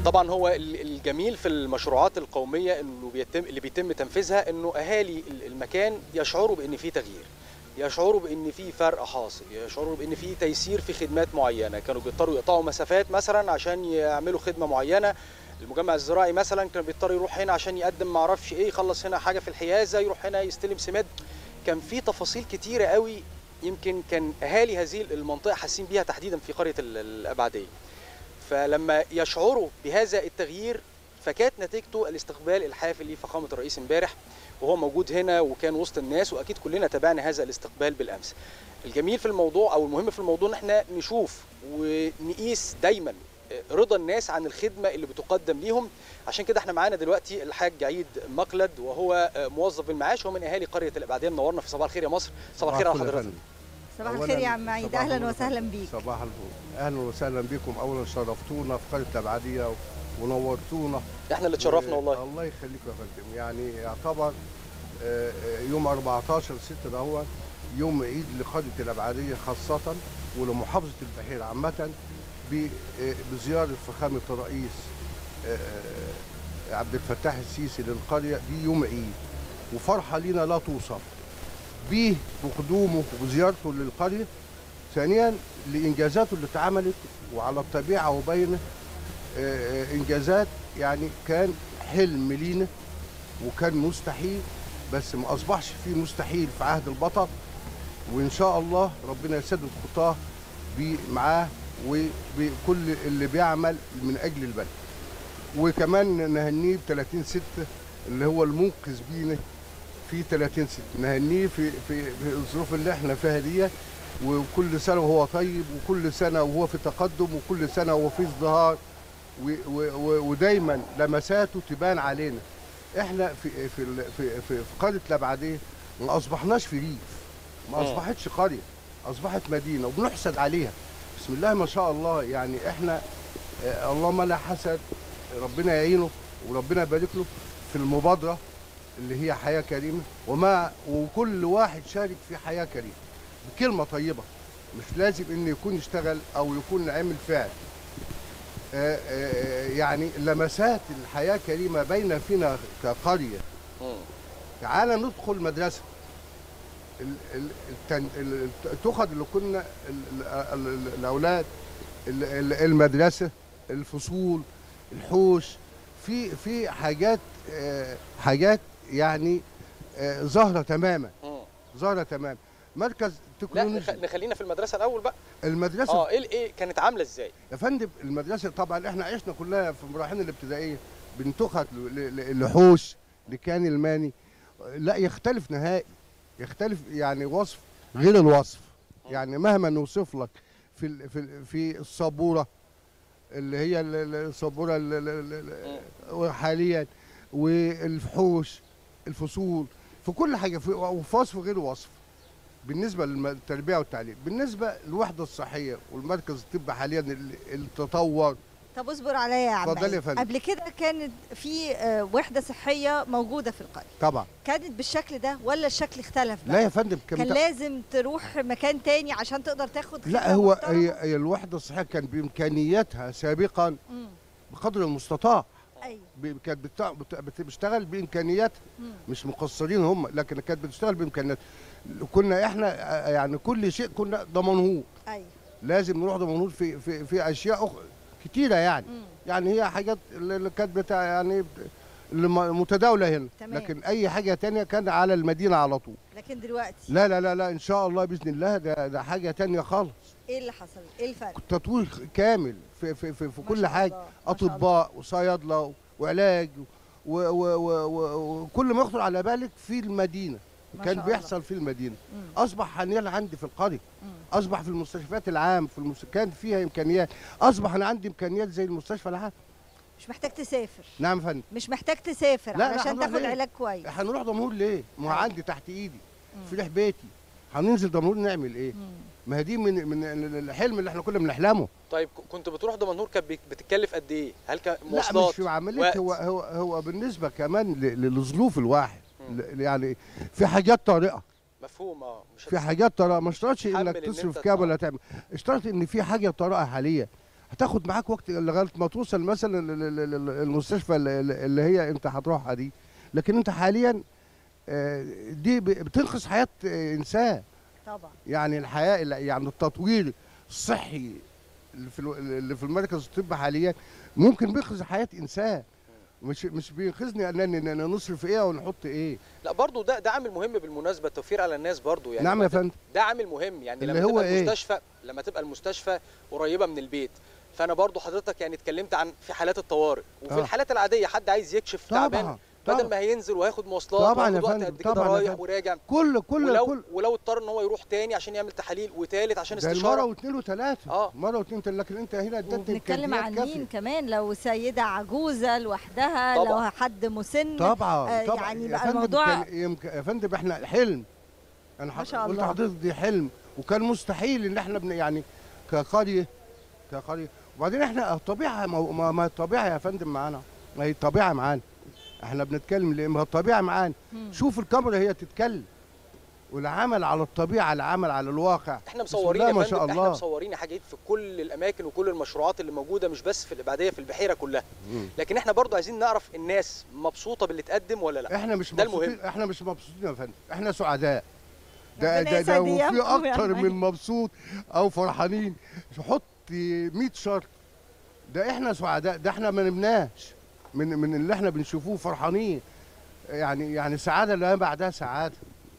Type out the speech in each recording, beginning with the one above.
طبعا هو ال- الجميل في المشروعات القوميه انه بيتم اللي بيتم تنفيذها انه اهالي ال- المكان يشعروا بان في تغيير يشعروا بان في فرق حاصل يشعروا بان في تيسير في خدمات معينه كانوا بيضطروا يقطعوا مسافات مثلا عشان يعملوا خدمه معينه المجمع الزراعي مثلا كان بيضطر يروح هنا عشان يقدم معرفش ايه يخلص هنا حاجه في الحيازه يروح هنا يستلم سماد كان في تفاصيل كتيره قوي يمكن كان اهالي هذه المنطقه حاسين بيها تحديدا في قريه ال- الابعديه فلما يشعروا بهذا التغيير فكانت نتيجته الاستقبال الحافل لفخامه الرئيس امبارح وهو موجود هنا وكان وسط الناس واكيد كلنا تابعنا هذا الاستقبال بالامس. الجميل في الموضوع او المهم في الموضوع ان احنا نشوف ونقيس دايما رضا الناس عن الخدمه اللي بتقدم ليهم عشان كده احنا معانا دلوقتي الحاج عيد مقلد وهو موظف بالمعاش وهو من اهالي قريه الابعديه منورنا في صباح الخير يا مصر صباح الخير على الفل يا حضرتك فندم. صباح أولاً الخير يا عم عيد صباح اهلا النور يا وسهلا فندم. بيك صباح الفل اهلا وسهلا بكم اولا شرفتونا في قريه الابعديه ونورتونا احنا اللي اتشرفنا و- والله الله يخليكم يا فندم يعني يعتبر آه، آه، يوم 14 6 ده هو يوم عيد لقريه الابعديه خاصه ولمحافظه البحيره عامه ب- آه، بزياره فخامه الرئيس آه، آه، عبد الفتاح السيسي للقريه دي يوم عيد وفرحه لينا لا توصف بيه بقدومه وزيارته للقريه ثانيا لانجازاته اللي اتعملت وعلى الطبيعه وبينه آه، آه، انجازات يعني كان حلم لينا وكان مستحيل بس ما اصبحش فيه مستحيل في عهد البطل وان شاء الله ربنا يسدد خطاه بي- معاه وبكل اللي بيعمل من اجل البلد وكمان نهنيه ب 30 6 اللي هو المنقذ بينا في 30 6 نهنيه في في في الظروف اللي احنا فيها دي وكل سنه وهو طيب وكل سنه وهو في تقدم وكل سنه وهو في ازدهار و- و- و- ودايما لمساته تبان علينا احنا في في ال- في في, في قريه الابعديه ما اصبحناش في ريف ما مم. اصبحتش قريه اصبحت مدينه وبنحسد عليها بسم الله ما شاء الله يعني احنا آه، اللهم لا حسد ربنا يعينه وربنا يبارك له في المبادره اللي هي حياه كريمه وما وكل واحد شارك في حياه كريمه بكلمه طيبه مش لازم انه يكون يشتغل او يكون عامل فعل آه، آه، يعني لمسات الحياه كريمه باينه فينا كقريه مم. تعال ندخل مدرسه ال- ال- التن- ال- التخذ اللي كنا ال- ال- ال- الاولاد ال- ال- المدرسه الفصول الحوش في في حاجات آه، حاجات يعني آه، ظاهره تماما مم. ظاهره تماما مركز لا نخ- تكنولوجي نخلينا في المدرسه الاول بقى المدرسه اه ايه ايه كانت عامله ازاي يا فندم المدرسه طبعا احنا عشنا كلها في مراحلنا الابتدائيه بنتخذ ل- ل- لحوش لكان الماني لا يختلف نهائي يختلف يعني وصف غير الوصف يعني مهما نوصف لك في ال- في ال- في السبوره اللي هي ال- ال- السبوره ال- ال- ال- ال- حاليا والفحوش الفصول في كل حاجه في وفي وصف غير وصف بالنسبه للتربيه والتعليم بالنسبه للوحده الصحيه والمركز الطبي حاليا اللي اللي تطور طب اصبر عليا يا عم اتفضلي يا عيد. فندم. قبل كده كانت في آه، وحده صحيه موجوده في القريه طبعا كانت بالشكل ده ولا الشكل اختلف بقى لا يا فندم كان كان لازم تروح مكان تاني عشان تقدر تاخد لا خدمة هو محترمة؟ هي, هي الوحده الصحيه كان بامكانياتها سابقا مم. بقدر المستطاع ايوه ب- كانت بتع- بت- بت- بتشتغل بامكانياتها مم. مش مقصرين هم لكن كانت بتشتغل بامكانياتها كنا احنا آه، يعني كل شيء كنا ضمنهوه ايوه لازم نروح ضمنهوه في في في اشياء أخ... كتيره يعني مم. يعني هي حاجات اللي اللي كانت بتاع يعني بت- اللي م- متداوله هنا تمام. لكن اي حاجه تانية كان على المدينه على طول لكن دلوقتي لا لا لا لا ان شاء الله باذن الله ده ده حاجه تانية خالص ايه اللي حصل ايه الفرق تطوير كامل في في في, في ما كل شاء حاجه الله، ما شاء الله. اطباء وصيادله وعلاج و- و- و- و- وكل ما يخطر على بالك في المدينه ما كان شاء بيحصل في المدينه مم. اصبح حاليا عندي في القريه مم. اصبح في المستشفيات العام في المس... كان فيها امكانيات اصبح انا عندي امكانيات زي المستشفى العام مش محتاج تسافر نعم يا فندم مش محتاج تسافر لا، لا، علشان هنروح تاخد ليه؟ علاج كويس هنروح دمهور ليه ما هو أيوة. عندي تحت ايدي مم. في ريح بيتي هننزل دمهور نعمل ايه مم. ما هي دي من من الحلم اللي احنا كنا بنحلمه طيب ك- كنت بتروح دمنهور كانت بت- بتتكلف قد ايه هل كان لا مواصلات مش في عمليه وقت؟ هو هو هو بالنسبه كمان ل- ل- لظروف الواحد مم. ل- يعني في حاجات طارئه مفهوم اه مش في هتس- حاجات طارئه ما اشترطش تحمل انك إن تصرف أنت كام تدفع. ولا تعمل اشترط ان في حاجه طارئه حاليا هتاخد معاك وقت لغايه ما توصل مثلا ال- ال- ال- المستشفى اللي- اللي هي انت هتروحها دي لكن انت حاليا آه، دي ب- بتنقذ حياه آه، انسان طبعا يعني الحياه اللي- يعني التطوير الصحي اللي في الو- اللي في المركز الطبي حاليا ممكن بينقذ حياه انسان مش مش بينقذني ان ان إن نصرف ايه او نحط ايه لا برضو ده ده عامل مهم بالمناسبه التوفير على الناس برضو يعني نعم لما يا تبقى- فندم ده عامل مهم يعني اللي لما هو تبقى إيه؟ المستشفى لما تبقى المستشفى قريبه من البيت فانا برضو حضرتك يعني اتكلمت عن في حالات الطوارئ وفي آه. الحالات العاديه حد عايز يكشف تعبان طبعا بدل طبعا ما هينزل وهياخد مواصلات طبعاً وهياخد يا وقت فندم، قد كده طبعاً يا رايح فندم. وراجع كل كل ولو كل ولو اضطر ان هو يروح تاني عشان يعمل تحاليل وتالت عشان ده المره استشاره واثنين وثلاثه آه. مره واثنين وثلاثه لكن انت هنا اديت وبنتكلم عن إمكانيات مين كافية. كمان لو سيدة عجوزة لوحدها طبعاً. لو حد مسن طبعا آه، طبعا يعني يا بقى فندم الموضوع- كان يمكن يا فندم احنا حلم انا ما شاء قلت الله. لحضرتك دي حلم وكان مستحيل ان احنا بن يعني كقريه كقريه وبعدين احنا الطبيعه ما, ما, ما الطبيعه يا فندم معانا ما هي الطبيعه معانا احنا بنتكلم ليه ما هي الطبيعه معانا مم. شوف الكاميرا هي تتكلم والعمل على الطبيعه العمل على الواقع احنا بسم مصورين الله يا ما فندم شاء احنا الله مصورين يا حاجات في كل الاماكن وكل المشروعات اللي موجوده مش بس في الابعاديه في البحيره كلها مم. لكن احنا برضو عايزين نعرف الناس مبسوطه باللي اتقدم ولا لا احنا مش ده مبسوطين المهم. احنا مش مبسوطين يا فندم احنا سعداء ده ربنا ده ده يسعد وفي أيامكم يا اكتر أحمد. من مبسوط او فرحانين حط 100 شرط ده احنا سعداء ده احنا ما نمناش من من اللي احنا بنشوفوه فرحانين يعني يعني سعاده لا بعدها سعاده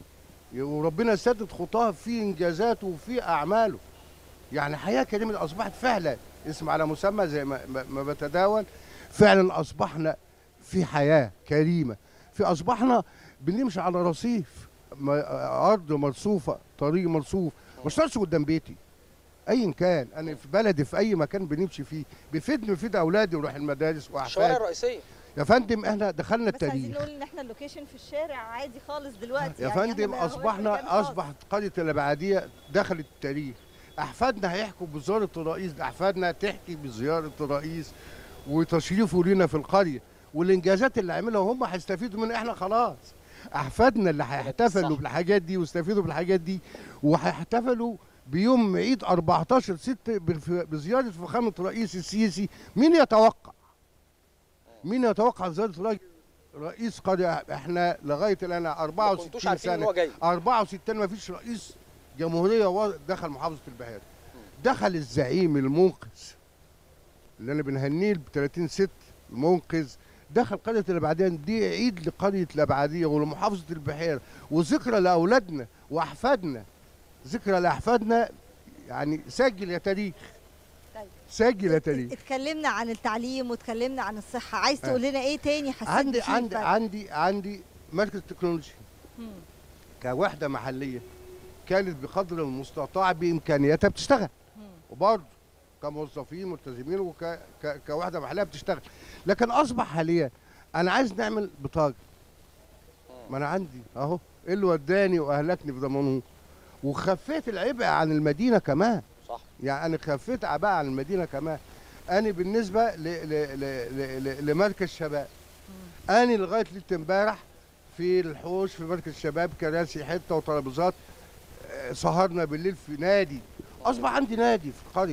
وربنا يسدد خطاه في انجازاته وفي اعماله يعني حياه كريمه اصبحت فعلا اسم على مسمى زي ما, ما- ما بتداول فعلا اصبحنا في حياه كريمه في اصبحنا بنمشي على رصيف ما- ارض مرصوفه طريق مرصوف مش شرط قدام بيتي ايا كان انا في بلدي في اي مكان بنمشي فيه بيفيدني بيفيد اولادي وروح المدارس الشوارع واحفادي الرئيسيه يا فندم احنا دخلنا بس عايزين التاريخ نقول ان احنا اللوكيشن في الشارع عادي خالص دلوقتي يا يعني إحنا فندم ما هوش مكان اصبحنا خاص. اصبحت قريه الابعاديه دخلت التاريخ احفادنا هيحكوا بزياره الرئيس احفادنا تحكي بزياره الرئيس وتشريفه لنا في القريه والانجازات اللي عملها هم هيستفيدوا منها احنا خلاص احفادنا اللي هيحتفلوا صح. بالحاجات دي ويستفيدوا بالحاجات دي وهيحتفلوا بيوم عيد 14 6 بزياره فخامه الرئيس السيسي مين يتوقع مين يتوقع زياره راجل رئيس قريه احنا لغايه الان ما كنتوش 64 عارفين ان سنه هو جاي 64 ما فيش رئيس جمهوريه وا- دخل محافظه البحيره دخل الزعيم المنقذ اللي انا بنهنيه ب 30 ست المنقذ دخل قريه الابعاديه دي عيد لقريه الابعاديه ولمحافظه البحيره وذكرى لاولادنا واحفادنا ذكرى لاحفادنا يعني سجل يا تاريخ طيب. سجل يا تاريخ اتكلمنا عن التعليم واتكلمنا عن الصحة عايز آه. تقول لنا ايه تاني حسيت عندي فيه عندي فرق؟ عندي عندي مركز تكنولوجي مم. كوحده محليه كانت بقدر المستطاع بامكانياتها بتشتغل مم. وبرضه كموظفين ملتزمين وك ك- كوحده محليه بتشتغل لكن اصبح حاليا انا عايز نعمل بطاقه ما انا عندي اهو ايه اللي وداني واهلكني في ضمانه وخفيت العبء عن المدينه كمان صح يعني انا خفيت عباء عن المدينه كمان انا بالنسبه ل ل ل ل ل لمركز شباب انا لغايه ليله امبارح في الحوش في مركز شباب كراسي حته وترابيزات آه، سهرنا بالليل في نادي اصبح عندي نادي في القريه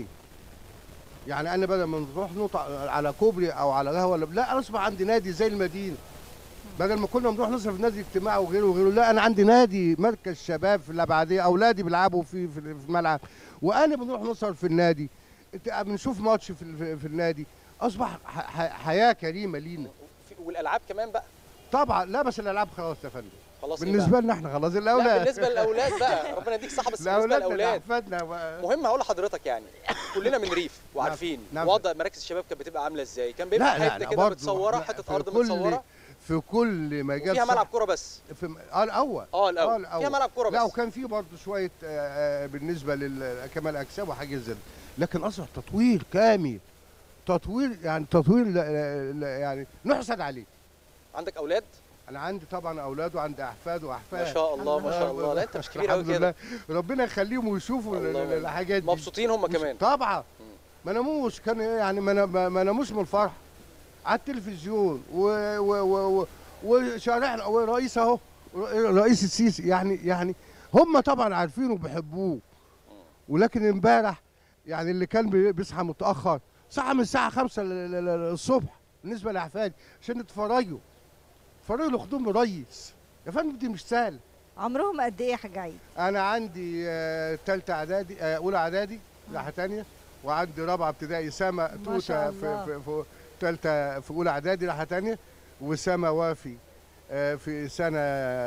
يعني انا بدل ما نروح نطع على كوبري او على قهوه ولا لا انا اصبح عندي نادي زي المدينه بدل ما كنا بنروح نصرف نادي اجتماعي وغيره وغيره لا انا عندي نادي مركز شباب في الابعاديه اولادي بيلعبوا في في في الملعب وانا بنروح نصرف في النادي إنت- بنشوف ماتش في ال- في النادي اصبح ح- ح- حياه كريمه لينا في- والالعاب كمان بقى طبعا لا بس الالعاب خلاص يا فندم خلاص إيه بالنسبه لنا احنا خلاص بقى؟ الاولاد لا بالنسبه للاولاد بقى ربنا يديك صحه بس بالنسبه الاولاد للاولاد احفادنا بقى. مهم هقول لحضرتك يعني كلنا من ريف وعارفين نعم. وضع مراكز الشباب كانت بتبقى عامله ازاي كان بيبقى لا لا حته لا كده برضه متصوره إحنا حته في ارض كل- متصوره في كل مجال وفيها صح- ملعب كوره بس في م- اه الاول اه اه الاول الأول. فيها ملعب كوره لا بس وكان في برضه شويه آه، آه، بالنسبه لكمال اجسام وحاجه زي ده. لكن اصبح تطوير كامل تطوير يعني تطوير لا- لا- يعني نحسد عليه عندك اولاد انا عندي طبعا اولاد وعندي احفاد واحفاد ما شاء الله ما شاء الله لا انت مش كبير قوي الحمد كده لله. ربنا يخليهم ويشوفوا ال- الله ال- الحاجات دي مبسوطين هم مش- كمان طبعا ما ناموش كان يعني ما نا- ما ما ناموش من الفرح على التلفزيون و و و و وشارعنا ورئيس اهو ر- رئيس السيسي يعني يعني هم طبعا عارفينه وبيحبوه ولكن امبارح يعني اللي كان بي- بيصحى متاخر صحى من الساعه 5 ل- ل- ل- الصبح بالنسبه لاحفادي عشان يتفرجوا يتفرجوا لخدوم ريس يا فندم دي مش سهل عمرهم قد ايه يا حاج عيد انا عندي آه، تالتة اعدادي آه، اولى اعدادي ناحيه تانية وعندي رابعه ابتدائي سما ما توته شاء في الله. في في تالتة في اولى اعدادي ناحيه تانية وسما وافي آه، في سنه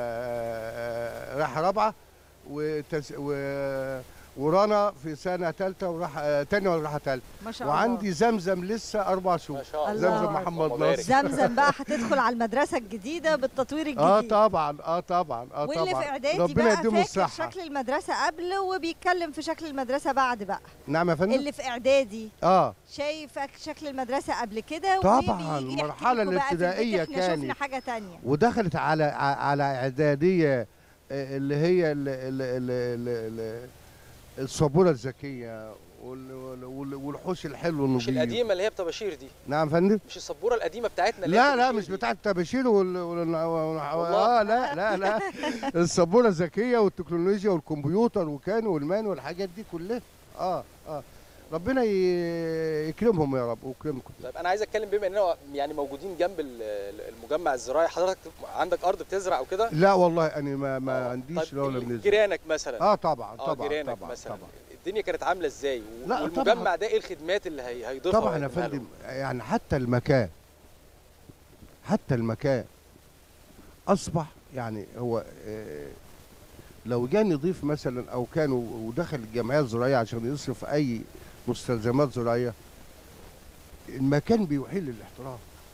آه، راح رابعه وتس و ورانا في سنه ثالثه وراح آه، تانية وراح ثالثه ما شاء الله وعندي زمزم لسه اربع شهور ما شاء الله الله زمزم أكبر. محمد اللهم بارك. ناصر زمزم بقى هتدخل على المدرسه الجديده بالتطوير الجديد اه طبعا اه طبعا اه واللي في طبعا اعدادي ربنا بقى يديمه فاكر الصحه شكل المدرسه قبل وبيتكلم في شكل المدرسه بعد بقى نعم يا فندم اللي في اعدادي اه شايف شكل المدرسه قبل كده طبعاً، وبيجي يحكي المرحلة لكم بقى في البيت الابتدائية احنا شفنا كانت. حاجه تانية ودخلت على ع- على اعداديه آه، اللي هي ال- ال- ال- ال- ال- السبوره الذكيه وال- وال- وال- والحوش الحلو مش النظيف القديمه اللي هي بطباشير دي نعم يا فندم مش السبوره القديمه بتاعتنا اللي هي لا لا بطباشير مش دي. بتاع التباشير وال... وال... وال... والله؟ اه لا لا لا السبوره الذكيه والتكنولوجيا والكمبيوتر وكان والمان والحاجات دي كلها اه اه ربنا ي- يكرمهم يا رب ويكرمكم طيب انا عايز اتكلم بما اننا يعني موجودين جنب ال- ال- المجمع الزراعي حضرتك عندك ارض بتزرع او كده لا والله انا ما ما آه. عنديش طيب ولا ال- بالنسبه جيرانك مثلا اه طبعا اه طبعا جيرانك طبعا مثلا طبعا الدنيا كانت عامله ازاي و- لا، والمجمع طبعاً. ده ايه الخدمات اللي هي هيضيفها طبعا يا ويقدمها فندم لهم؟ يعني حتى المكان حتى المكان اصبح يعني هو آه، لو جاني ضيف مثلا او كان و- ودخل الجمعيه الزراعيه عشان يصرف اي مستلزمات زراعيه المكان بيحيل للاحترام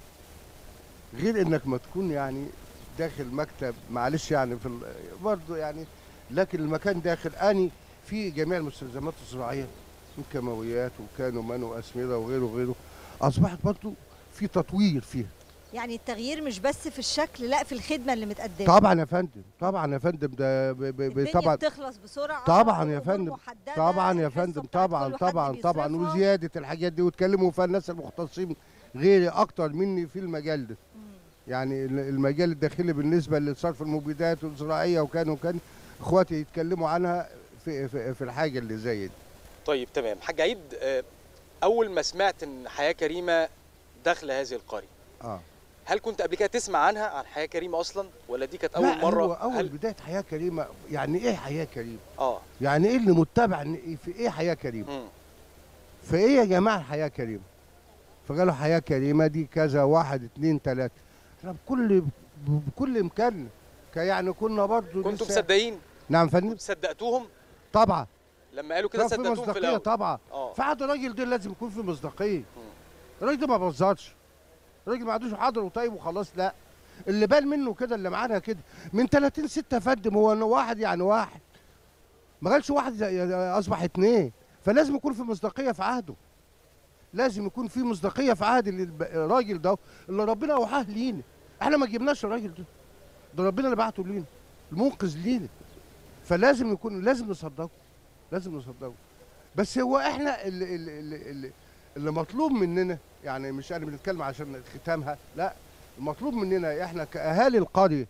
غير انك ما تكون يعني داخل مكتب معلش يعني في ال- برضه يعني لكن المكان داخل اني في جميع المستلزمات الزراعيه من كيماويات وكان ومان واسمده وغيره وغيره اصبحت برضه في تطوير فيها يعني التغيير مش بس في الشكل لا في الخدمه اللي متقدمه طبعا يا فندم طبعا يا فندم ده ب ب ب الدنيا طبعا بتخلص بسرعه طبعا يا الأمور فندم. محددة، طبعا يا الحصة فندم بتاعت طبعا كل حد طبعا طبعا بيصرفها. وزياده الحاجات دي واتكلموا فيها الناس المختصين غيري اكتر مني في المجال ده مم. يعني ال- المجال الداخلي بالنسبه لصرف المبيدات والزراعيه وكان وكان اخواتي يتكلموا عنها في في, في الحاجه اللي زي دي طيب تمام حاج عيد آه، اول ما سمعت ان حياه كريمه داخله هذه القريه اه هل كنت قبل كده تسمع عنها عن حياه كريمه اصلا ولا دي كانت لا اول مره هو اول هل... بدايه حياه كريمه يعني ايه حياه كريمه اه يعني ايه اللي متبع إن إيه- في ايه حياه كريمه مم. في ايه يا جماعه حياه كريمه فقالوا حياه كريمه دي كذا واحد اتنين تلاته احنا بكل بكل امكاننا ك- يعني كنا برضو كنتوا لسه- مصدقين نعم فندم صدقتوهم طبعا لما قالوا كده كان في صدقتوهم في مصداقيه الاول طبعا اه فعاد الراجل ده لازم يكون في مصداقيه الراجل ده ما بيهزرش الراجل ما عندوش حاضر وطيب وخلاص لا اللي بان منه كده اللي معانا كده من 30 6 فدم هو انه واحد يعني واحد ما قالش واحد زي- اصبح اتنين فلازم يكون في مصداقيه في عهده لازم يكون في مصداقيه في عهد اللي الب- الراجل ده اللي ربنا اوحاه لينا احنا ما جبناش الراجل ده ده ربنا اللي بعته لينا المنقذ لينا فلازم يكون لازم نصدقه لازم نصدقه بس هو احنا اللي, اللي, اللي, اللي, اللي مطلوب مننا يعني مش انا بنتكلم عشان ختامها لا المطلوب مننا احنا كاهالي القريه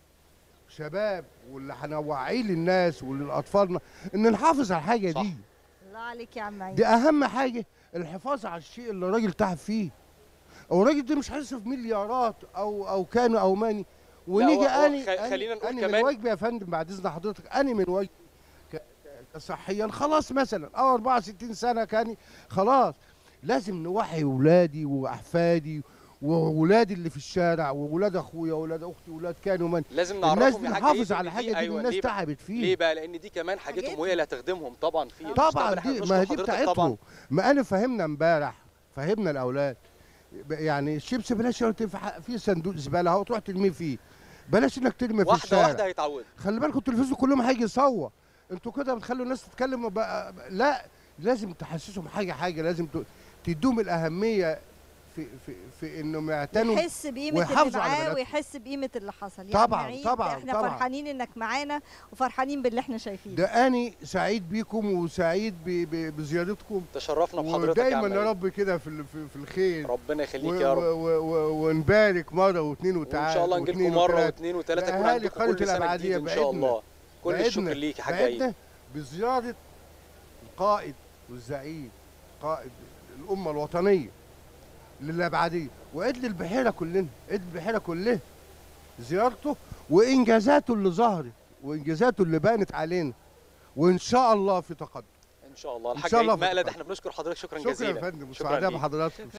شباب واللي هنوعيه للناس وللاطفالنا ان نحافظ على الحاجه صح. دي الله عليك يا عم عيد دي اهم حاجه الحفاظ على الشيء اللي الراجل تعب فيه او الراجل ده مش هيصرف مليارات او او كان او ماني ونيجي هو- هو اني خ- خلينا نقول أني كمان- من واجبي يا فندم بعد اذن حضرتك اني من واجبي ك- ك- كصحيا خلاص مثلا او 64 سنه كاني خلاص لازم نوعي ولادي واحفادي وولادي اللي في الشارع وولاد اخويا وولاد اختي وولاد كانوا من لازم الناس نعرفهم دي يا حاج نحافظ عيد إن على الحاجه دي أيوة الناس ليه بقى؟ تعبت فيه ليه بقى لان دي كمان حاجتهم حاجتهم. وهي اللي هتخدمهم طبعا في طبعا المستقبل. إحنا دي بنشكر ما هي دي حضرتك بتاعتهم طبعا ما انا فهمنا امبارح فهمنا الاولاد ب- يعني الشيبس بلاش ترمي في ح- في صندوق زباله اهو تروح ترميه فيه بلاش انك ترمي في واحده الشارع واحده هيتعودوا خلي بالكم التلفزيون كلهم هيجي يصور انتوا كده بتخلوا الناس تتكلم وبقى لا لازم تحسسهم حاجه حاجه لازم ت- تدوم الاهميه في في في انهم يعتنوا يحس بقيمه اللي ويحافظوا على معاه بلدهم. ويحس بقيمه اللي حصل يا طبعاً، عم عيد، طبعاً، احنا طبعاً. فرحانين انك معانا وفرحانين باللي احنا شايفينه ده اني سعيد بيكم وسعيد ب- ب- بزيارتكم تشرفنا بحضرتك يا ودايما عم يا عيد. رب كده في ال- في, في الخير ربنا و- يخليك يا رب و- و- و- ونبارك مره واثنين وتعالى وان شاء الله نجي لكم مره واثنين وثلاثه يكون لأهالي عندكم قرية كل سنه الأبعادية جديد ان شاء بعدنا. الله كل بعدنا- الشكر ليك يا حاج عيد بعدنا بزياره القائد والزعيم قائد الامه الوطنيه للابعديه وعيد للبحيره كلنا عيد البحيره كلها زيارته وانجازاته اللي ظهرت وانجازاته اللي بانت علينا وان شاء الله في تقدم ان شاء الله إن الحاج شاء الله عيد في مقلد التقدم. احنا بنشكر حضرتك شكرا, شكرا جزيلا يا فندم شكراً سعداء ليك. بحضراتكم